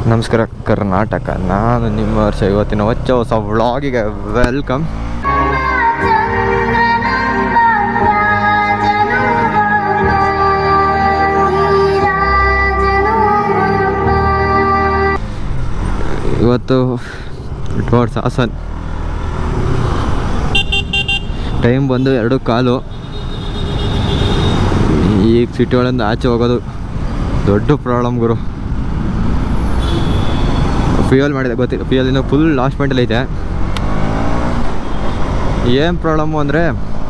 ನಮಸ್ಕಾರ ಕರ್ನಾಟಕ ನಾನು ನಿಮ್ಮ ವರ್ಷ ಇವತ್ತಿನ ಹೊಚ್ಚ ಹೊಸ ವ್ಲಾಗಿಗೆ ವೆಲ್ಕಮ್ ಇವತ್ತು ಟುವರ್ಡ್ಸ್ ಹಾಸನ್ ಟೈಮ್ ಬಂದು ಎರಡು ಕಾಲು ಈಗ ಸಿಟಿ ಒಳಗಿಂದ ಆಚೆ ಹೋಗೋದು ದೊಡ್ಡ ಪ್ರಾಬ್ಲಮ್ ಗುರು ಫ್ಯೂಯಲ್ ಮಾಡಿದೆ ಗೊತ್ತಿಲ್ಲ ಫ್ಯೂಯಲ್ ಇನ್ನೂ ಫುಲ್ ಲಾಸ್ಟ್ ಪಾಯಿಂಟಲ್ಲಿ ಐತೆ ಏನು ಪ್ರಾಬ್ಲಮ್ಮು ಅಂದರೆ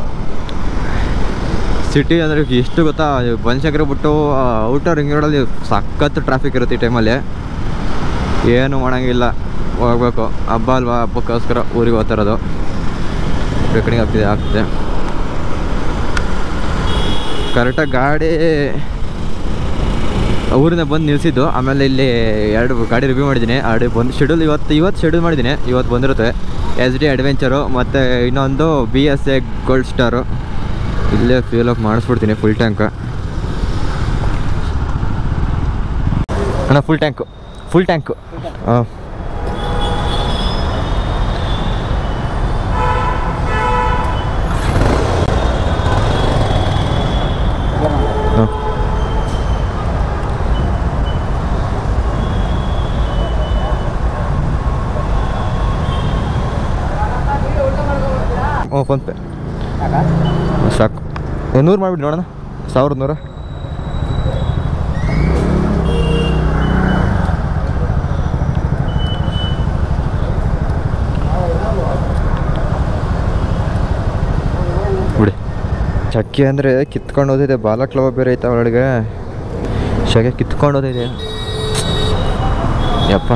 ಸಿಟಿ ಅಂದರೆ ಎಷ್ಟು ಗೊತ್ತಾ ಬನಶಂಕರ ಬಿಟ್ಟು ಔಟರ್ ರಿಂಗ್ ರೋಡಲ್ಲಿ ಸಖತ್ ಟ್ರಾಫಿಕ್ ಇರುತ್ತೆ ಈ ಟೈಮಲ್ಲಿ ಏನು ಮಾಡೋಂಗಿಲ್ಲ ಹೋಗ್ಬೇಕು ಹಬ್ಬ ಅಲ್ವಾ ಹಬ್ಬಕ್ಕೋಸ್ಕರ ಊರಿಗೆ ಹೋಗ್ತಾ ಇರೋದು ರೆಕಾರ್ಡಿಂಗ್ ಆಗ್ತಿದೆ ಆಗ್ತಿದೆ ಕರೆಕ್ಟಾಗಿ ಗಾಡಿ ಊರಿಂದ ಬಂದು ನಿಲ್ಲಿಸಿದ್ದು ಆಮೇಲೆ ಇಲ್ಲಿ ಎರಡು ಗಾಡಿ ರಿವ್ಯೂ ಮಾಡಿದ್ದೀನಿ ಆಡಿ ಬಂದು ಶೆಡ್ಯೂಲ್ ಇವತ್ತು ಇವತ್ತು ಶೆಡ್ಯೂಲ್ ಮಾಡಿದ್ದೀನಿ ಇವತ್ತು ಬಂದಿರುತ್ತೆ ಎಸ್ ಡಿ ಅಡ್ವೆಂಚರು ಮತ್ತು ಇನ್ನೊಂದು B S A gold star ಇಲ್ಲೇ ಫ್ಯೂಲ್ ಅಪ್ ಮಾಡಿಸ್ಬಿಡ್ತೀನಿ ಫುಲ್ ಟ್ಯಾಂಕ್ ಅಣ್ಣ ಫುಲ್ ಟ್ಯಾಂಕು ಫುಲ್ ಟ್ಯಾಂಕು ಹಾಂ ಹಾಂ ಹ್ಞೂ ಫೋನ್ಪೇ ಸಾಕು ಏ, ನೂರು ಮಾಡಿಬಿಡಿ ನೋಡೋಣ ಸಾವಿರದ ನೂರ ಬಿಡಿ ಚಕ್ಕೆ ಅಂದರೆ ಕಿತ್ಕೊಂಡು ಹೋದಿದೆ ಬಾಲಕ್ಲವ ಬೇರೆ ಐತೆ ಒಳಗೆ ಶಗೆ ಕಿತ್ಕೊಂಡು ಹೋದಿದೆ ಯಪ್ಪ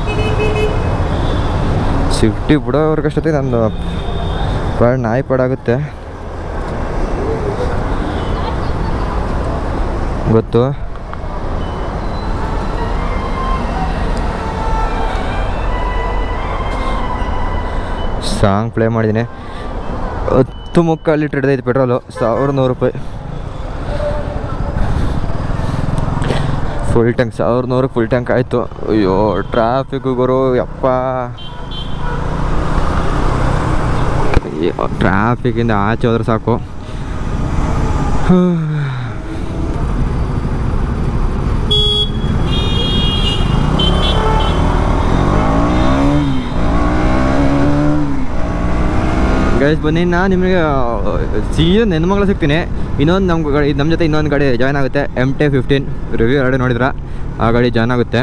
ಸಿಫ್ಟಿ ಬಿಡೋರ್ಗಷ್ಟೊತ್ತಿಗೆ ನಂದು ಪಾಡ್ ನಾಯಿ ಪಾಡಾಗುತ್ತೆ ಗೊತ್ತು ಸಾಂಗ್ ಪ್ಲೇ ಮಾಡಿದ್ದೀನಿ ಹತ್ತು ಮುಕ್ಕಾಲು ಲೀಟ್ರ್ ಹಿಡ್ದೈತೆ ಪೆಟ್ರೋಲು ಸಾವಿರದ ನೂರು ರೂಪಾಯಿ ಫುಲ್ ಟ್ಯಾಂಕ್ ಸಾವಿರದ ನೂರು ಫುಲ್ ಟ್ಯಾಂಕ್ ಆಯಿತು ಅಯ್ಯೋ ಟ್ರಾಫಿಕ್ ಗುರು ಯಪ್ಪ ಟ್ರಾಫಿಕಿಂದ ಆಚೆ ಹೋದ್ರೆ ಸಾಕು ಗೈಸ್ ಬನ್ನಿ ನಾನು ನಿಮಗೆ ಸೀದಾ ನೆನ್ಮಂಗ್ಲ ಸಿಗ್ತೀನಿ ಇನ್ನೊಂದು ನಮ್ಮ ಗಾಡಿ ನಮ್ಮ ಜೊತೆ ಇನ್ನೊಂದು ಗಾಡಿ ಜಾಯ್ನ್ ಆಗುತ್ತೆ ಎಮ್ ಟಿ ಫಿಫ್ಟೀನ್ ರಿವ್ಯೂ ಎರಡು ನೋಡಿದ್ರ ಆ ಗಾಡಿ ಜಾಯ್ನ್ ಆಗುತ್ತೆ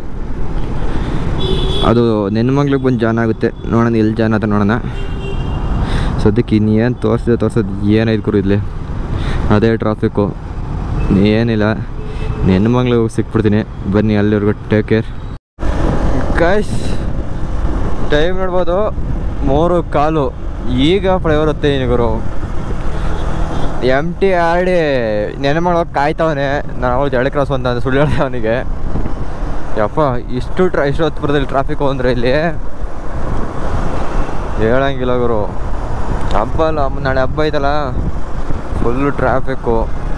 ಅದು ನೆನ್ಮಂಗ್ಲಿಗೆ ಬಂದು ಜಾಯ್ನ್ ಆಗುತ್ತೆ ನೋಡೋಣ ಎಲ್ಲಿ ಜಾಯ್ನ್ ಆತ ನೋಡೋಣ ಸದ್ಯಕ್ಕೆ ಇನ್ನೇನು ತೋರಿಸಿದೆ ತೋರ್ಸೋದು ಏನೈದು ಗುರು ಇಲ್ಲಿ ಅದೇ ಟ್ರಾಫಿಕ್ಕು ಏನಿಲ್ಲ ನೆನ್ಮಂಗ್ಲಿಗೆ ಹೋಗಿ ಸಿಕ್ಬಿಡ್ತೀನಿ ಬನ್ನಿ ಅಲ್ಲಿವರೆಗೂ ಟೇಕ್ ಕೇರ್ ಗೈಸ್ ಟೈಮ್ ನೋಡ್ಬೋದು ಮೂರು ಕಾಲು ಈಗ ಫ್ಲೈವರ್ ಹೊತ್ತೆ ಗುರು ಎಮ್ ಟಿ ಆರ್ ಡಿ ನೆನೆ ಮಾಡೋಕೆ ಕಾಯ್ತವನೆ ನಾನು ಅವಳು ಜಳಿ ಕ್ರಾಸ್ ಅಂತ ಸುಳ್ಳು ಹೇಳ್ದೆ ಅವನಿಗೆ ಯಪ್ಪ ಇಷ್ಟು ಟ್ರಾ ಇಷ್ಟು ಹೊತ್ತುಪುರದಲ್ಲಿ ಟ್ರಾಫಿಕ್ ಅಂದರೆ ಇಲ್ಲಿ ಹೇಳಂಗಿಲ್ಲ ಗುರು ಹಬ್ಬ ಅಲ್ಲ ಅಮ್ಮ ನಾಳೆ ಹಬ್ಬ ಐತಲ್ಲ ಫುಲ್ಲು ಟ್ರಾಫಿಕ್ಕು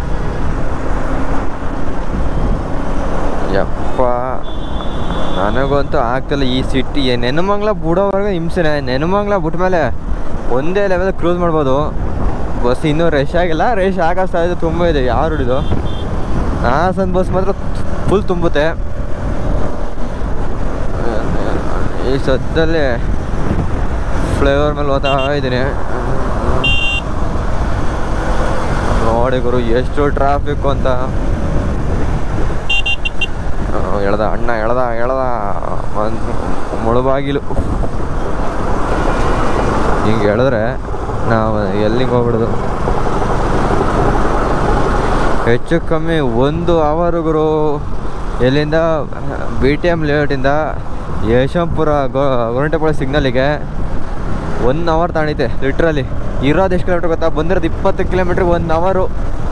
ಯಪ್ಪ ನನಗಂತೂ ಆಗ್ತಿಲ್ಲ ಈ ಸಿಟಿ ನೆನಮಂಗ್ಲ ಬಿಡೋವರೆಗೆ ಹಿಂಸೆನೆ ನೆನಮಂಗ್ಲ ಬಿಟ್ಮೇಲೆ ಒಂದೇ ಲೆವೆಲ್ ಕ್ರೂಸ್ ಮಾಡ್ಬೋದು ಬಸ್ ಇನ್ನೂ ರಶ್ ಆಗಿಲ್ಲ ರಶ್ ಆಗೋ ಸಾಧ್ಯತೆ ತುಂಬ ಇದೆ ಯಾರು ಹಿಡಿದು ಹಾಸನ್ ಬಸ್ ಮಾತ್ರ ಫುಲ್ ತುಂಬುತ್ತೆ ಈ ಸದ್ಯದಲ್ಲಿ ಫ್ಲೈಓವರ್ ಮೇಲೆ ಓದ್ತಾ ಇದ್ದೀನಿ ನೋಡಿ ಗುರು ಎಷ್ಟು ಟ್ರಾಫಿಕ್ ಅಂತ ಆ, ಎಳ್ದ ಅಣ್ಣ ಎಳ್ದ ಎಳ್ದ ಒಂದು ಮುಳುಬಾಗಿಲು ಹಿಂಗೆ ಎಳೆದ್ರೆ ನಾವು ಎಲ್ಲಿಗೆ ಹೋಗ್ಬಿಡೋದು ಹೆಚ್ಚು ಕಮ್ಮಿ ಒಂದು ಅವರು ಗುರು ಎಲ್ಲಿಂದ ಬಿ ಟಿ ಎಮ್ ಲೇಔಟಿಂದ ಯಶವಂತಪುರ ಗೋ ಗೋರಂಟೆಪಾಳ್ಯ ಸಿಗ್ನಲಿಗೆ ಒನ್ ಅವರ್ ತಾಣೈತೆ ಲಿಟ್ರಲಿ ಇರೋದು ಎಷ್ಟು ಕಿಲೋಮೀಟ್ರ್ ಗೊತ್ತಾ ಬಂದಿರೋದು ಇಪ್ಪತ್ತು ಕಿಲೋಮೀಟ್ರಿಗೆ ಒನ್ ಅವರು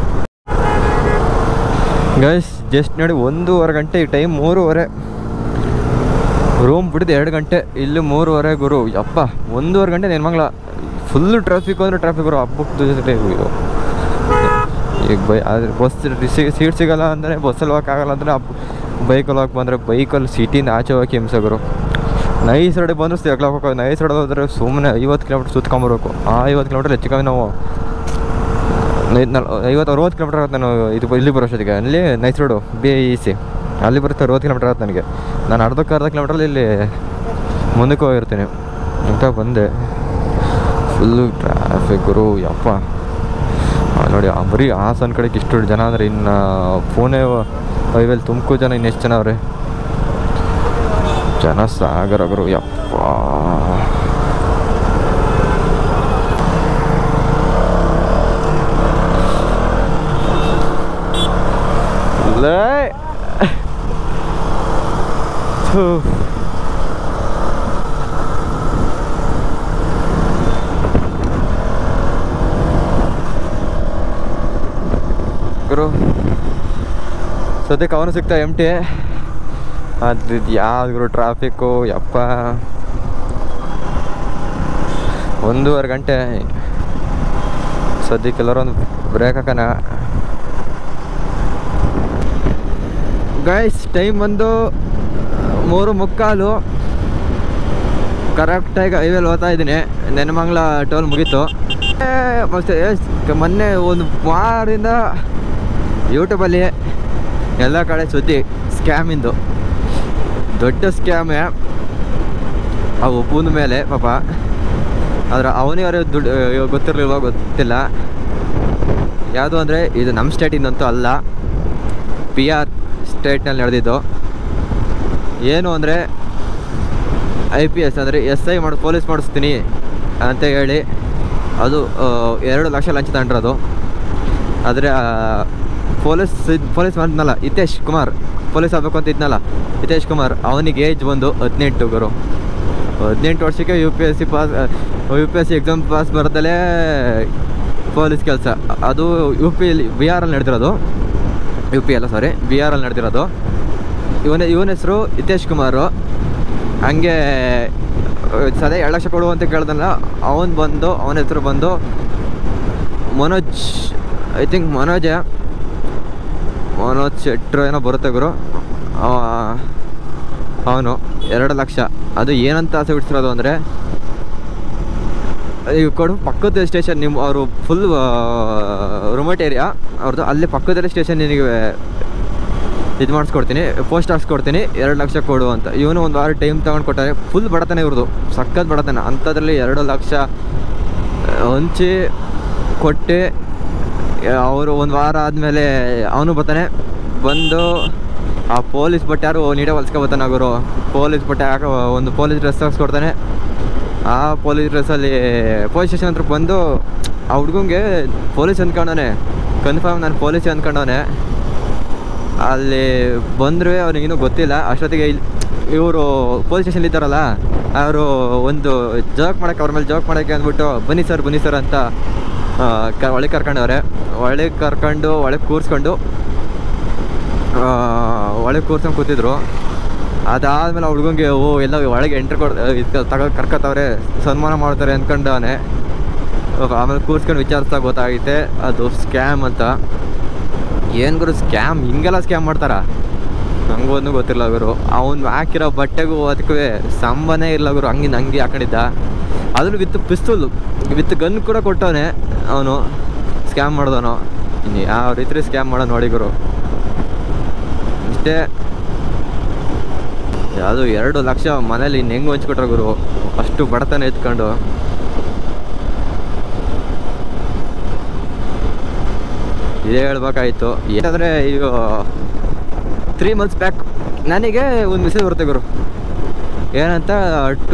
ಗೈಸ್ ಜಸ್ಟ್ ನೋಡಿ ಒಂದೂವರೆ ಗಂಟೆ ಈ ಟೈಮ್ ಮೂರುವರೆ ರೂಮ್ ಬಿಡಿದು ಎರಡು ಗಂಟೆ ಇಲ್ಲಿ ಮೂರುವರೆ ಗುರು ಯಪ್ಪ ಒಂದೂವರೆ ಗಂಟೆ ನೆನ್ಮಂಗ್ಲ ಫುಲ್ ಟ್ರಾಫಿಕ್ ಅಂದರೆ ಟ್ರಾಫಿಕ್ ಗುರು ಹಬ್ಬಕ್ಕೆ ಈಗ ಬೈ ಆದರೆ ಬಸ್ ಸೀಟ್ ಸಿಗಲ್ಲ ಅಂದರೆ ಬಸ್ಸಲ್ಲಿ ಹೋಗೋಕ್ಕಾಗಲ್ಲ ಅಂದರೆ ಹಬ್ಬ ಬೈಕಲ್ಲಿ ಹೋಗಿ ಬಂದರೆ ಬೈಕಲ್ಲಿ ಸಿಟಿಯಿಂದ ಆಚೆ ಹೋಗಿ ಹಿಂಸೆ ಗುರು ನೈಸ್ ರೋಡಿಗೆ ಬಂದರೂ ಸಿಗ್ಲಾಕ್ ಹೋಗೋ ನೈಸ್ ರೋಡ್ ಹೋದ್ರೆ ಸುಮ್ಮನೆ ಐವತ್ತು ಕಿಲೋಮೀಟ್ರ್ ಸುತ್ಕೊಂಬರ್ಬೇಕು ಆ ಐವತ್ತು ಕಿಲೋಮೀಟ್ರ್ ಹೆಚ್ಚು ಕಮ್ಮಿ ನಾವು ನೈ- ನಲ್ ಐವತ್ತು ಅರವತ್ತು ಕಿಲೋಮೀಟ್ರ್ ಆಗುತ್ತೆ ನಾನು ಇದು ಇಲ್ಲಿ ಬರೋಷ್ಟೊತ್ತಿಗೆ ಅಲ್ಲಿ nice road B E C ಅಲ್ಲಿ ಬರುತ್ತೆ ಅರವತ್ತು ಕಿಲೋಮೀಟ್ರ್ ಆಗುತ್ತೆ ನನಗೆ ನಾನು ಅರ್ಧಕ್ಕೆ ಅರ್ಧ ಕಿಲೋಮೀಟ್ರಲ್ಲಿ ಇಲ್ಲಿ ಮುಂದಕ್ಕೆ ಹೋಗಿರ್ತೀನಿ ಅಂತ ಬಂದೆ ಫುಲ್ಲು ಟ್ರಾಫಿಕ್ ಗುರು ಯಪ್ಪ ಆ, ನೋಡಿ ಆ ಬರೀ ಹಾಸನ ಕಡೆಗೆ ಇಷ್ಟು ಜನ ಅಂದರೆ ಇನ್ನು ಪುಣೆ ಹೈವೇಲಿ ತುಮಕೂರು ಜನ ಇನ್ನೆಷ್ಟು ಜನ ಅವ್ರೆ ಜನ ಸಾಗರ ಗುರು ಯಪ್ಪ ಲೇ ಥು. ಗುರು ಸದ್ಯಕ್ಕೆ ಅವನು ಸಿಗ್ತಾ ಎಮ್ ಟಿ ಅದು ಯಾವ್ದು ಗುರು ಟ್ರಾಫಿಕ್ಕು ಯಪ್ಪ ಒಂದೂವರೆ ಗಂಟೆ ಸದ್ಯಕ್ಕೆ ಎಲ್ಲರೊಂದು ಬ್ರೇಕ್ ಹಾಕೋಣ ಗೈಸ್ ಟೈಮ್ ಬಂದು ಮೂರು ಮುಕ್ಕಾಲು ಕರೆಕ್ಟಾಗಿ ಹೈವೇಲಿ ಓದ್ತಾ ಇದ್ದೀನಿ ನೆನಮಂಗ್ಲ ಟೋಲ್ ಮುಗೀತು ಏ, ಮತ್ತೆ ಎಷ್ಟ್- ಮೊನ್ನೆ ಒಂದು ವಾರದಿಂದ ಯೂಟ್ಯೂಬಲ್ಲಿ ಎಲ್ಲ ಕಡೆ ಸುದ್ದಿ ಸ್ಕ್ಯಾಮಿಂದು ದೊಡ್ಡ ಸ್ಕ್ಯಾಮೇ ಆ ಒಬ್ಬನ ಮೇಲೆ ಪಾಪ ಆದ್ರೆ ಅವನಿಗೆ ಅವರೇ ದುಡ್ಡು ಗೊತ್ತಿರಲಿಲ್ವ ಗೊತ್ತಿಲ್ಲ ಯಾವುದು ಅಂದರೆ ಇದು ನಮ್ಮ ಸ್ಟೇಟಿಂದಂತೂ ಅಲ್ಲ ಪಿ ಆರ್ ಸ್ಟೇಟ್ನಲ್ಲಿ ನಡೆದಿದ್ದು ಏನು ಅಂದರೆ ಐ ಪಿ ಎಸ್ ಅಂದರೆ ಎಸ್ ಐ ಮಾಡಿ ಪೊಲೀಸ್ ಮಾಡಿಸ್ತೀನಿ ಅಂತ ಹೇಳಿ ಅದು ಆ, ಎರಡು ಲಕ್ಷ ಲಂಚ ತಗೊಂಡಿರೋದು ಆದರೆ ಪೊಲೀಸ್ ಇದ್- ಪೊಲೀಸ್ ಮಾಡಿದ್ನಲ್ಲ ಹಿತೇಶ್ ಕುಮಾರ್ ಪೊಲೀಸ್ ಆಗಬೇಕು ಅಂತ ಇದ್ನಲ್ಲ ಹಿತೇಶ್ ಕುಮಾರ್ ಅವನಿಗೆ ಏಜ್ ಬಂದು ಹದಿನೆಂಟು ಗುರು ಹದಿನೆಂಟು ವರ್ಷಕ್ಕೆ U P S C pass U P S C exam pass ಬರ್ದಲೇ ಪೊಲೀಸ್ ಕೆಲಸ ಅದು ಯು ಪಿ ಬಿ ಆರಲ್ಲಿ ನಡೆದಿರೋದು ಯು ಪಿ ಅಲ್ಲ ಸಾರಿ ಬಿ ಆರಲ್ಲಿ ನಡೆದಿರೋದು ಇವನ ಇವನ ಹೆಸರು ಹಿತೇಶ್ ಕುಮಾರು ಹಂಗೆ ಸದೇ ಎರಡು ಲಕ್ಷ ಕೊಡು ಅಂತ ಕೇಳ್ದಲ್ಲ ಅವನು ಬಂದು ಅವನ ಹೆಸರು ಬಂದು ಮನೋಜ್ ಐ ಥಿಂಕ್ ಮನೋಜ ಮನೋಜ್ ಶೆಟ್ರು ಏನೋ ಬರುತ್ತೆ ಗುರು ಅವನು ಎರಡು ಲಕ್ಷ ಅದು ಏನಂತ ಆಸೆ ಬಿಡ್ಸಿರೋದು ಅಂದರೆ ಈಗ ಕೊಡು ಪಕ್ಕದ ಸ್ಟೇಷನ್ ನಿಮ್ಮ ಅವರು ಫುಲ್ ರಿಮೋಟ್ ಏರಿಯಾ ಅವ್ರದ್ದು ಅಲ್ಲಿ ಪಕ್ಕದಲ್ಲೇ ಸ್ಟೇಷನ್ ನಿನಗೆ ಇದು ಮಾಡಿಸ್ಕೊಡ್ತೀನಿ ಪೋಸ್ಟ್ ಹಾಕ್ಸ್ಕೊಡ್ತೀನಿ ಎರಡು ಲಕ್ಷ ಕೊಡು ಅಂತ ಇವನು ಒಂದು ವಾರ ಟೈಮ್ ತೊಗೊಂಡು ಕೊಟ್ಟಾರೆ ಫುಲ್ ಬಡತನ ಇವ್ರದ್ದು ಸಖತ್ ಬಡತನ ಅಂಥದ್ರಲ್ಲಿ ಎರಡು ಲಕ್ಷ ಆ, ಹಂಚಿ ಕೊಟ್ಟು ಅವರು ಒಂದು ವಾರ ಆದಮೇಲೆ ಅವನು ಬರ್ತಾನೆ ಬಂದು ಆ ಪೊಲೀಸ್ ಬಟ್ಟೆ ಯಾರು ನೀಡೇ ಹೊಲ್ಸ್ಕೊಬತ್ತಾನೆ ಅವರು ಪೊಲೀಸ್ ಬಟ್ಟೆ ಹಾಕೋ ಒಂದು ಪೊಲೀಸ್ ಡ್ರೆಸ್ ಹಾಕ್ಸ್ಕೊಡ್ತಾನೆ ಆ ಪೊಲೀಸ್ ಡ್ರೆಸ್ಸಲ್ಲಿ ಪೊಲೀಸ್ ಸ್ಟೇಷನ್ ಹತ್ರ ಬಂದು ಆ ಹುಡ್ಗಂಗೆ ಪೊಲೀಸ್ ಅಂದ್ಕೊಂಡವನೆ ಕನ್ಫರ್ಮ್ ನಾನು ಪೊಲೀಸ್ ಅಂದ್ಕೊಂಡವನೆ ಅಲ್ಲಿ ಬಂದರೆ ಅವ್ನಿಗಿನ್ನೂ ಗೊತ್ತಿಲ್ಲ ಅಷ್ಟೊತ್ತಿಗೆ ಇಲ್ಲಿ ಇವರು ಪೊಲೀಸ್ ಸ್ಟೇಷನ್ ಇದ್ದಾರಲ್ಲ ಅವರು ಒಂದು ಜೋಕ್ ಮಾಡೋಕ್ಕೆ ಅವ್ರ ಮೇಲೆ ಜೋಕ್ ಮಾಡೋಕ್ಕೆ ಅಂದ್ಬಿಟ್ಟು ಬನ್ನಿ ಸರ್ ಬನ್ನಿ ಸರ್ ಅಂತ ಆ, ಕ ಒಳಗೆ ಕರ್ಕೊಂಡವ್ರೆ ಒಳಗೆ ಕರ್ಕೊಂಡು ಒಳಗೆ ಕೂರಿಸ್ಕೊಂಡು ಒಳಗೆ ಕೂರ್ಸ್ಕೊಂಡು ಕೂತಿದ್ರು ಅದಾದಮೇಲೆ ಆ ಹುಡ್ಗಂಗೆ ಓ ಎಲ್ಲ ಒಳಗೆ ಎಂಟ್ರ್ ಕೊಡ್ ಇದು ತಗೋ ಕರ್ಕೊತವ್ರೆ ಸನ್ಮಾನ ಮಾಡ್ತಾರೆ ಅಂದ್ಕೊಂಡವನೆ ಆಮೇಲೆ ಕೂರ್ಸ್ಕೊಂಡು ವಿಚಾರಿಸ್ತಾ ಗೊತ್ತಾಗೈತೆ ಅದು ಸ್ಕ್ಯಾಮ್ ಅಂತ ಏನು ಗುರು ಸ್ಕ್ಯಾಮ್ ಹಿಂಗೆಲ್ಲ ಸ್ಕ್ಯಾಮ್ ಮಾಡ್ತಾರ ನಂಗೊಂದು ಗೊತ್ತಿಲ್ಲ ಗುರು ಅವ್ನು ಹಾಕಿರೋ ಬಟ್ಟೆಗೂ ಅದಕ್ಕೂ ಸಂಬಂಧನೇ ಇಲ್ಲ ಗುರು ಹಂಗಿಂದ ಹಂಗೆ ಹಾಕೊಂಡಿದ್ದ ಅದ್ರಲ್ಲಿ ವಿತ್ ಪಿಸ್ತೂಲು ವಿತ್ ಗನ್ ಕೂಡ ಕೊಟ್ಟವನೆ ಅವನು ಸ್ಕ್ಯಾಮ್ ಮಾಡ್ದವನು ಇನ್ನು ಯಾವ ರೀತಿ ಸ್ಕ್ಯಾಮ್ ಮಾಡೋ ನೋಡಿ ಗುರು ಇಷ್ಟೇ ಯಾವುದು ಎರಡು ಲಕ್ಷ ಮನೇಲಿ ಇನ್ನು ಹೆಂಗೆ ಹಂಚ್ಕೊಟ್ರ ಗುರು ಅಷ್ಟು ಬಡತನ ಎತ್ಕೊಂಡು ಇದೇ ಹೇಳ್ಬೇಕಾಯ್ತು ಏನಂದರೆ ಈಗ ತ್ರೀ ಮಂತ್ಸ್ ಬ್ಯಾಕ್ ನನಗೆ ಒಂದು ಮೆಸೇಜ್ ಬರುತ್ತೆ ಗುರು ಏನಂತ ಟು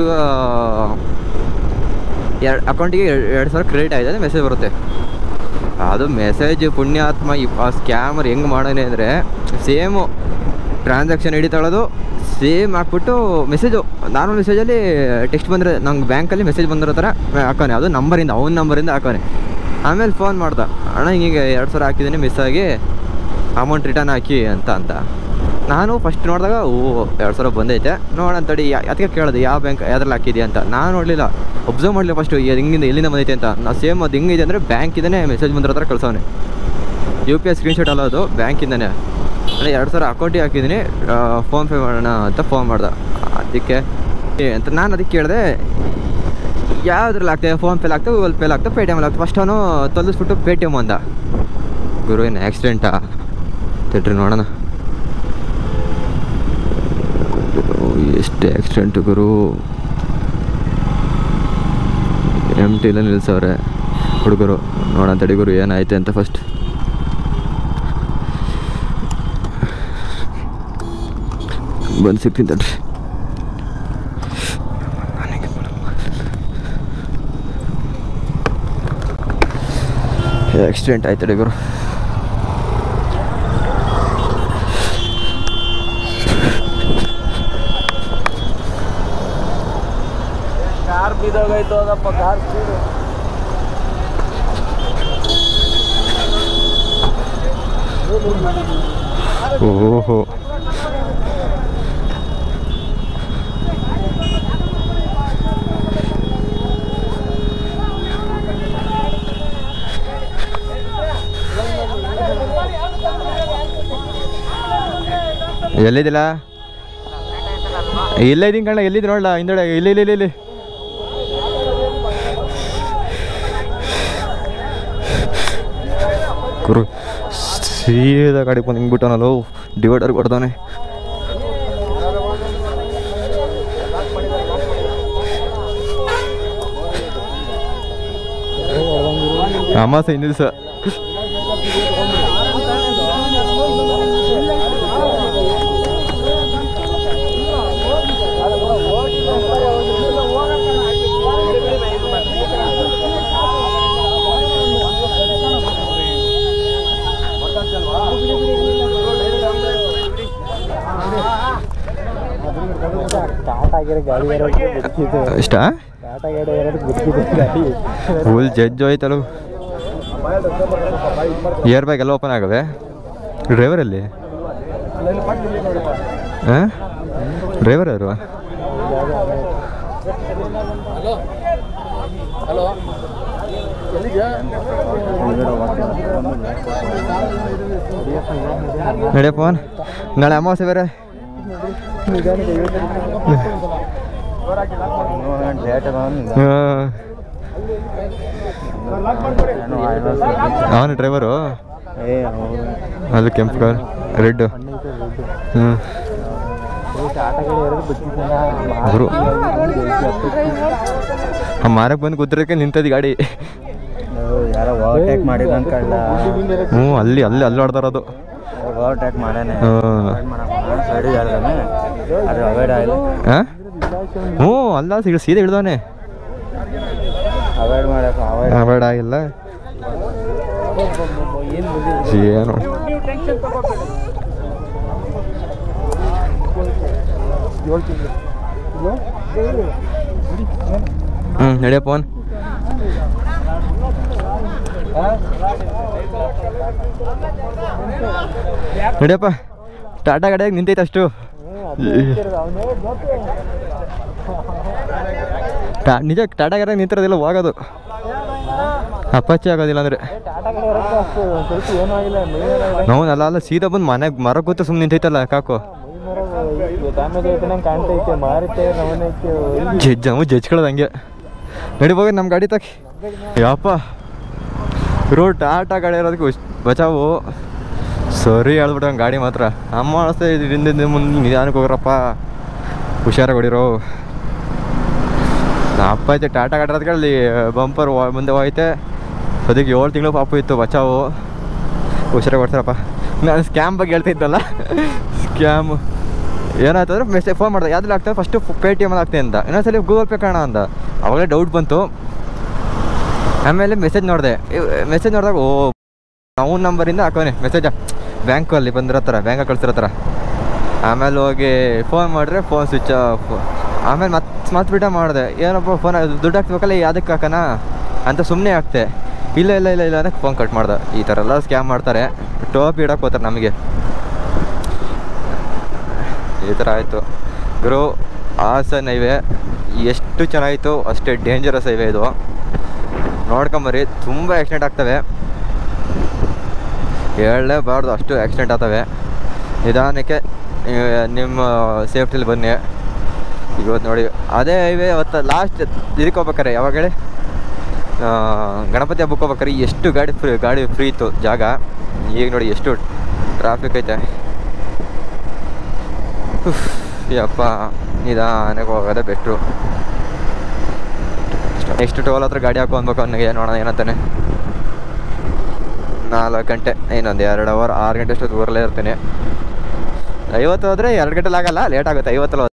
ಎರಡು ಅಕೌಂಟಿಗೆ ಎರಡು ಸಾವಿರ ಕ್ರೆಡಿಟ್ ಆಗಿದೆ ಮೆಸೇಜ್ ಬರುತ್ತೆ ಅದು ಮೆಸೇಜ್ ಪುಣ್ಯಾತ್ಮ ಈ ಆ ಸ್ಕ್ಯಾಮರ್ ಹೆಂಗೆ ಮಾಡೋನೆ ಅಂದರೆ ಸೇಮು ಟ್ರಾನ್ಸಾಕ್ಷನ್ ಐಡಿ ತಗೊಳ್ಳೋದು ಸೇಮ್ ಹಾಕ್ಬಿಟ್ಟು ಮೆಸೇಜು ನಾರ್ಮಲ್ ಮೆಸೇಜಲ್ಲಿ ಟೆಕ್ಸ್ಟ್ ಬಂದರೆ ನಂಗೆ ಬ್ಯಾಂಕಲ್ಲಿ ಮೆಸೇಜ್ ಬಂದಿರೋ ಥರ ಹಾಕೋನೆ ಅದು ನಂಬರಿಂದ ಅವ್ನ ನಂಬರಿಂದ ಹಾಕೋನೆ ಆಮೇಲೆ ಫೋನ್ ಮಾಡ್ದ ಅಣ್ಣ ಹಿಂಗೆ ಎರಡು ಸಾವಿರ ಹಾಕಿದ್ದೀನಿ ಮಿಸ್ ಆಗಿ ಅಮೌಂಟ್ ರಿಟರ್ನ್ ಹಾಕಿ ಅಂತ ಅಂತ ನಾನು ಫಸ್ಟ್ ನೋಡಿದಾಗ ಓ ಎರಡು ಸಾವಿರ ಬಂದೈತೆ ನೋಡೋಣ ತಡಿ ಯಾ ಅದಕ್ಕೆ ಕೇಳಿದೆ ಯಾವ ಬ್ಯಾಂಕ್ ಯಾವ್ದ್ರಲ್ಲಿ ಹಾಕಿದ್ಯಾ ಅಂತ ನಾನು ನೋಡಲಿಲ್ಲ ಒಬ್ಸರ್ವ್ ಮಾಡಲಿಲ್ಲ ಫಸ್ಟು ಹೆಂಗಿಂದ ಎಲ್ಲಿಂದ ಬಂದೈತೆ ಅಂತ ನಾ ಸೇಮ್ ಅದು ಹೆಂಗಿದೆ ಅಂದರೆ ಬ್ಯಾಂಕಿಂದನೇ ಮೆಸೇಜ್ ಬಂದಿರೋ ಥರ ಕಳ್ಸವನೆ ಯು ಪಿ ಐ ಸ್ಕ್ರೀನ್ಶಾಟ್ ಅಲ್ಲ ಅದು ಬ್ಯಾಂಕಿಂದನೇ ಅಂದರೆ ಎರಡು ಸಾವಿರ ಅಕೌಂಟಿಗೆ ಹಾಕಿದ್ದೀನಿ ಫೋನ್ಪೇ ಮಾಡೋಣ ಅಂತ ಫೋನ್ ಮಾಡ್ದೆ ಅದಕ್ಕೆ ಏ ಅಂತ ನಾನು ಅದಕ್ಕೆ ಕೇಳಿದೆ ಯಾವುದ್ರಲ್ಲಿ ಆಗ್ತದೆ ಫೋನ್ಪೇಲಿ ಆಗ್ತದೆ ಗೂಗಲ್ ಪೇಲಿ ಆಗ್ತದೆ ಪೇ ಟಿ ಎಮಲ್ಲಿ ಆಗ್ತದೆ ಫಸ್ಟ್ ಅವನು ತೊಲಗಿಸ್ಬಿಟ್ಟು ಪೇ ಟಿ ಎಮ್ ಅಂದ ಗುರು ಏನು ಆಕ್ಸಿಡೆಂಟಾ ತಡ್ರಿ ನೋಡೋಣ ಗುರು, ಎಷ್ಟು ಆಕ್ಸಿಡೆಂಟು ಗುರು ಎಮ್ ಟಿಲ್ಲ ನಿಲ್ಸವ್ರೆ ಹುಡುಗರು ನೋಡೋಣ ತಡಿ ಗುರು ಏನಾಯ್ತು ಅಂತ ಫಸ್ಟ್ ಬಂದು ಸಿಗ್ತೀನಿ ತಡ್ರಿ ಆಕ್ಸಿಡೆಂಟ್ ಆಯ್ತು ತಡಿ ಗುರು ಕಾರ್ ಬಿದ್ದೋಗೈತು ಅದಪ್ಪ ಕಾರ್ ಸ್ಪೀಡು ಓಹೋ ಎಲ್ಲಿದ್ದಿಲ್ಲ ಇಲ್ಲ ಇದೀನಿ ಕಣ್ಣ ಎಲ್ಲಿದ್ದು ನೋಡ್ಲಾ ಹಿಂದಡೆ ಇಲ್ಲಿ ಇಲ್ಲಿ ಇಲ್ಲಿ ಇಲ್ಲಿ ಗುರು ಸೀದಾ ಗಾಡಿ ಬಂದು ಹಿಂಗ್ಬಿಟ್ಟವನಲ್ಲ ಡಿವೈಡರ್ ಕೊಡ್ತಾನೆ ಅಮಾಸೆ ಹಿಂದಿನ ದಿವಸ ಸ್ಟಾರ್ಟ್ ಆಗಿರೋ ಗಾಡಿ ಇರೋದಕ್ಕೆ ಗೊತ್ತಿತ್ತು ಇಷ್ಟ ಸ್ಟಾರ್ಟ್ ಆಗಿರೋ ಇರೋದಕ್ಕೆ ಗೊತ್ತಿತ್ತು ಗಾಡಿ ಫುಲ್ ಜಡ್ಜ್ ಹೋಯ್ತಲ್ಲ ಇಯರ್ ಬ್ಯಾಗ್ ಎಲ್ಲ ಓಪನ್ ಆಗವೆ ಡ್ರೈವರ್ ಅಲ್ಲಿ ಹಾಂ ಡ್ರೈವರ್ ಯಾರು ನಡಿಯ ಫೋನ್ ನಾಳೆ ಅಮಾವಾಸ್ಯೆ ಬೇರೆ ಅವನು ಡ್ರೈವರು ಅಲ್ಲಿ ಕೆಂಪು ಕಾರ್ ರೆಡ್ ಹ್ಞೂ ಗುರು ಆ ಮಾರಕ್ಕೆ ಬಂದು ಕುದ್ರಕ್ಕೆ ನಿಂತದ್ದು ಗಾಡಿ ಯಾರೋ ಓವರ್ಟೇಕ್ ಮಾಡಿದ್ರು ಅನ್ಕೊಳ್ಳ ಹ್ಞೂ ಅಲ್ಲಿ ಅಲ್ಲಿ ಅಲ್ಲಿ ಹೊಡ್ದಾರದು ಓವರ್ಟೇಕ್ ಮಾಡೇನೆ ಹಾಂ ಸೈಡ್ ಯಾರ್ದಾನೆ ಅದು ಅವಾಯ್ಡ್ ಆಗಿಲ್ಲ ಹಾಂ ಹ್ಞೂ ಅಲ್ಲ ಸಿಗ ಸೀದಾ ಹಿಡ್ದವನೆ ಅವಾಯ್ಡ್ ಮಾಡಕ್ಕೆ ಅವಾಯ್ಡ್ ಬೇಡ ಆಗಿಲ್ಲ ಏನು ಹ್ಞೂ ನಡಿಯ ಫೋನ್ ನಡಿಯಪ್ಪ ಟಾಟಾ ಗಾಡಿಯಾಗ ನಿಂತೈತೆ ಅಷ್ಟು ಟಾ ನಿಜ ಟಾಟಾ ಗಾಡಿಯಾಗ ನಿಂತಿರೋದಿಲ್ಲ ಹೋಗೋದು ಅಪ್ಪಾಚಿ ಆಗೋದಿಲ್ಲ ಅಂದರೆ ಏನೂ ಆಗಿಲ್ಲ ನಾವು ಅಲ್ಲ ಅಲ್ಲ ಸೀದಾ ಬಂದು ಮನೆಗೆ ಮರ ಗೊತ್ತು ಸುಮ್ಮನೆ ನಿಂತೈತಲ್ಲ ಕಾಕು ಡ್ಯಾಮೇಜ್ ಐತೆ ನಂಗೆ ಕಾಣ್ತೈತೆ ಮಾರುತ್ತೆ ನವನೈತೆ ಜಜ್ಜ ಅವ ಜಜ್ಕೊಳ್ಳೋದು ಹಂಗೆ ನಡಿ ಹೋಗಿ ನಮ್ಮ ಗಾಡಿ ತಕ್ಕಿ ಯಪ್ಪ ರೋಡ್ ಟಾಟಾ ಗಾಡಿ ಇರೋದಕ್ಕೆ ಉಶ್- ಬಚಾವು ಸರಿ ಹೇಳ್ಬಿಟ್ಟು ಗಾಡಿ ಮಾತ್ರ ಅಮ್ಮ ಅನಿಸ್ತಾ ಹಿಂದಿಂದ ಮುಂದೆ ನಿಧಾನಕ್ಕೆ ಹೋಗ್ರಪ್ಪ ಹುಷಾರಾಗಿ ಹೊಡಿರೋ ಅಪ್ಪ ಐತೆ ಟಾಟಾ ಗಾಡಿ ಇರೋದಕ್ಕೆ ಅಲ್ಲಿ ಬಂಪರ್ ಮುಂದೆ ಹೋಯ್ತೆ ಅದಕ್ಕೆ ಏಳು ತಿಂಗಳು ಪಾಪು ಇತ್ತು ಬಚಾವು ಹುಷಾರಾಗಿ ಹೊಡ್ತಾರಪ್ಪ ನಾನು ಸ್ಕ್ಯಾಮ್ ಬಗ್ಗೆ ಹೇಳ್ತಾ ಇದ್ದಲ್ಲ ಸ್ಕ್ಯಾಮ್ ಏನಾಯ್ತಂದ್ರೆ ಮೆಸೇಜ್ ಫೋನ್ ಮಾಡಿದೆ ಯಾವ್ದ್ರಲ್ಲಿ ಆಗ್ತದೆ ಫಸ್ಟು ಪೇ ಟಿ ಎಮಲ್ಲಿ ಆಗ್ತದೆ ಅಂತ ಇನ್ನೊಂದ್ಸಲಿ ಗೂಗಲ್ ಪೇ ಕಾಣ ಅಂದ ಅವಾಗಲೇ ಡೌಟ್ ಬಂತು ಆಮೇಲೆ ಮೆಸೇಜ್ ನೋಡಿದೆ ಮೆಸೇಜ್ ನೋಡಿದಾಗ ಓ ಅವ್ನ ನಂಬರಿಂದ ಹಾಕೋನೆ ಮೆಸೇಜ ಬ್ಯಾಂಕಲ್ಲಿ ಬಂದಿರತ್ತಾರ ಬ್ಯಾಂಕಾಗ ಕಳ್ಸಿರತ್ತಾರ ಆಮೇಲೆ ಹೋಗಿ ಫೋನ್ ಮಾಡಿದ್ರೆ ಫೋನ್ ಸ್ವಿಚ್ ಆಫ್ ಆಮೇಲೆ ಮತ್ತೆ ಮತ್ತೆ ಬಿಟ್ಟ ಮಾಡಿದೆ ಏನಪ್ಪ ಫೋನ್ ದುಡ್ಡು ಹಾಕ್ಬೇಕಲ್ಲ ಯಾವ್ದಕ್ಕೆ ಹಾಕೋಣ ಅಂತ ಸುಮ್ಮನೆ ಹಾಕ್ತೆ ಇಲ್ಲ ಇಲ್ಲ ಇಲ್ಲ ಇಲ್ಲ ಅದಕ್ಕೆ ಫೋನ್ ಕಟ್ ಮಾಡ್ದೆ ಈ ಥರ ಎಲ್ಲ ಸ್ಕ್ಯಾಮ್ ಮಾಡ್ತಾರೆ ಟೋಪ್ ಇಡಕ್ಕೆ ಹೋಗ್ತಾರೆ ನಮಗೆ ಈ ಥರ ಆಯಿತು ಗುರು ಹಾಸನ್ ಹೈವೇ ಎಷ್ಟು ಚೆನ್ನಾಗಿತ್ತು ಅಷ್ಟೇ ಡೇಂಜರಸ್ ಹೈವೇ ಇದು ನೋಡ್ಕೊಂಬರಿ ತುಂಬ ಆಕ್ಸಿಡೆಂಟ್ ಆಗ್ತವೆ ಹೇಳಲೇಬಾರ್ದು ಅಷ್ಟು ಆಕ್ಸಿಡೆಂಟ್ ಆಗ್ತವೆ ನಿಧಾನಕ್ಕೆ ಆ, ನಿಮ್ಮ ಸೇಫ್ಟಿಲಿ ಬನ್ನಿ ಇವತ್ತು ನೋಡಿ ಅದೇ ಹೈವೇ ಅವತ್ತು ಲಾಸ್ಟ್ ಇದಕ್ಕೆ ಹೋಗ್ಬೇಕಾರೆ ಯಾವಾಗ ಹೇಳಿ ಆ, ಗಣಪತಿ ಹಬ್ಬಕ್ಕೆ ಹೋಗ್ಬೇಕಾರೆ ಎಷ್ಟು ಗಾಡಿ ಫ್ರೀ ಗಾಡಿ ಫ್ರೀ ಇತ್ತು ಜಾಗ ಈಗ ನೋಡಿ ಎಷ್ಟು ಟ್ರಾಫಿಕ್ ಐತೆ ಉಫ್, ಯಪ್ಪ ನಿಧಾನಕ್ಕೆ ಹೋಗೋದೇ ಬೆಟ್ರು ನೆಕ್ಸ್ಟ್ ಟೋಲ್ ಹತ್ರ ಗಾಡಿ ಹಾಕೊ ಅನ್ಬೇಕು ಅವನಿಗೆ ನೋಡೋಣ ಏನಂತಾನೆ ನಾಲ್ಕು ಗಂಟೆ ಇನ್ನೊಂದು ಎರಡು ಅವರ್ ಆರು ಗಂಟೆ ಅಷ್ಟೊತ್ತು ಊರಲ್ಲೇ ಇರ್ತೀನಿ ಐವತ್ತು ಹೋದರೆ ಎರಡು ಗಂಟೆಲಿ ಆಗಲ್ಲ ಲೇಟ್ ಆಗುತ್ತೆ ಐವತ್ತಲ್ಲಿ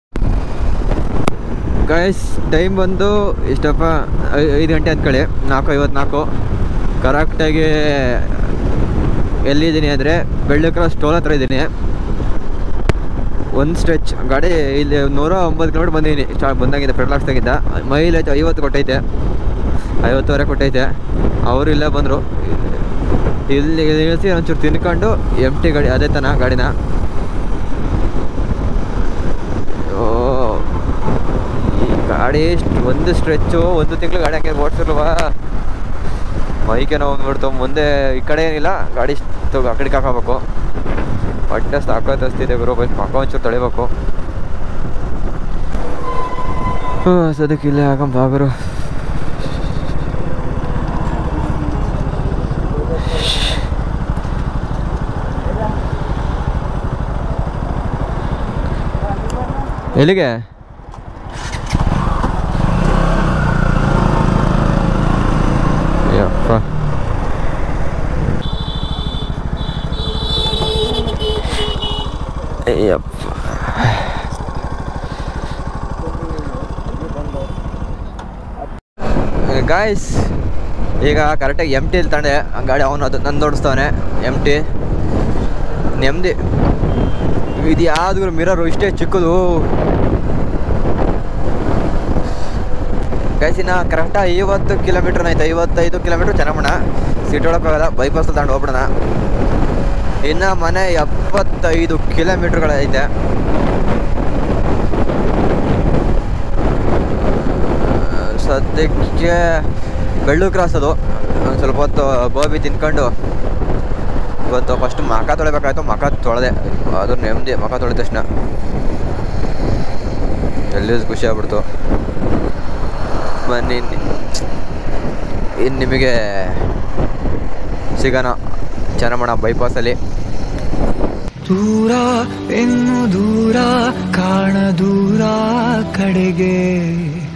ಗೈಸ್ ಟೈಮ್ ಬಂದು ಎಷ್ಟಪ್ಪ ಐ- ಐದು ಗಂಟೆ ಅಂದ್ಕೊಳ್ಳಿ ನಾಲ್ಕು ಐವತ್ನಾಲ್ಕು ಕರೆಕ್ಟಾಗಿ ಎಲ್ಲಿದ್ದೀನಿ ಅಂದರೆ ಬೆಳ್ಳಿ ಕ್ರಾಸ್ ಟೋಲ್ ಹತ್ರ ಇದ್ದೀನಿ ಒಂದು ಸ್ಟ್ರೆಚ್ ಗಾಡಿ ಇಲ್ಲಿ ನೂರ ಒಂಬತ್ತು ಕಿಲೋಮೀಟ್ರ್ ಬಂದಿದ್ದೀನಿ ಸ್ಟಾರ್ಟ್ ಬಂದಾಗಿದೆ ಪೆಟ್ರೋಲ್ ಹಾಕ್ಸ್ದಾಗಿದ್ದ ಮೈಲೇಜ್ ಐವತ್ತು ಕೊಟ್ಟೈತೆ ಐವತ್ತುವರೆ ಕೊಟ್ಟೈತೆ ಅವರು ಇಲ್ಲೇ ಬಂದರು ಇಲ್ಲಿ ಇಳಿಸಿ ಒಂಚೂರು ತಿನ್ಕೊಂಡು ಎಮ್ ಟಿ ಗಾಡಿ ಅದೇ ತನ ಗಾಡಿನ ಓ ಈ ಗಾಡಿ ಇಷ್ಟ್- ಒಂದು ಸ್ಟ್ರೆಚ್ಚು ಒಂದು ತಿಂಗಳು ಗಾಡಿ ಹಂಗೆ ಓಡಿಸಿರ್ಲ್ವಾ ಮೈಕೆ ನೋವು ಬಂದ್ಬಿಡ್ತು ಮುಂದೆ ಈ ಕಡೆ ಏನಿಲ್ಲ ಗಾಡಿ ಇಷ್ಟು ಆ ಕಡೆಗೆ ಹಾಕೋಬೇಕು ಹೊಟ್ಟೆ ಸಾಕೋತ್ ಅಸ್ತಿದೆ ಗುರು ಬೈ ಮಕ್ಕ ಒಂಚೂರು ತೊಳಿಬೇಕು ಹ್ಞೂ ಸದ್ಯಕ್ಕೆ ಇಲ್ಲೇ ಹಾಕೊಂಡ್ ಬಾಗರು ಎಲ್ಲಿಗೆ ಯಪ್ಪ ಯಪ್ಪ ಗಾಯ್ಸ್ ಈಗ ಕರೆಕ್ಟಾಗಿ ಎಮ್ ಟಿ ಇಲ್ಲಿ ತಂಡೆ ಗಾಡಿ ಅವನು ಅದು ನಂದು ಓಡಿಸ್ತವನೆ ಎಮ್ ಟಿ ನೆಮ್ಮದಿ ಇದು ಯಾವ್ದು ಮಿರರು ಇಷ್ಟೇ ಚಿಕ್ಕದು ಗೈಸಿನ ಕರೆಕ್ಟಾಗಿ ಐವತ್ತು ಕಿಲೋಮೀಟ್ರ್ ಆಯ್ತು ಐವತ್ತೈದು ಕಿಲೋಮೀಟ್ರ್ ಚೆನ್ನಮ್ಮಣ್ಣ ಸಿಟಿ ಒಳಗೋಗಲ್ಲ ಬೈಪಾಸ್ ತಗೊಂಡು ಹೋಗ್ಬಿಡೋಣ ಇನ್ನು ಮನೆ ಎಪ್ಪತ್ತೈದು ಕಿಲೋಮೀಟ್ರ್ಗಳೈತೆ ಸದ್ಯಕ್ಕೆ ಬೆಳ್ಳು ಕ್ರಾಸ್ ಅದು ಒಂದು ಸ್ವಲ್ಪ ಹೊತ್ತು ಗೋಬಿ ತಿನ್ಕೊಂಡು ಇವತ್ತು ಫಸ್ಟ್ ಮಕ ತೊಳಿಬೇಕಾಯ್ತು ಮಕ ತೊಳೆದೆ ಅದು ನೆಮ್ಮದಿ ಮಕ ತೊಳೆದ ತಕ್ಷಣ ಎಲ್ಲಿ ಖುಷಿ ಆಗ್ಬಿಡ್ತು ಬನ್ನಿ ಇನ್ನು ನಿಮಗೆ ಸಿಗೋಣ ಚೆನ್ನಮ್ಮಣ ಬೈಪಾಸಲ್ಲಿ ದೂರ ಇನ್ನು ದೂರ ಕಾಣ ದೂರ ಕಡೆಗೆ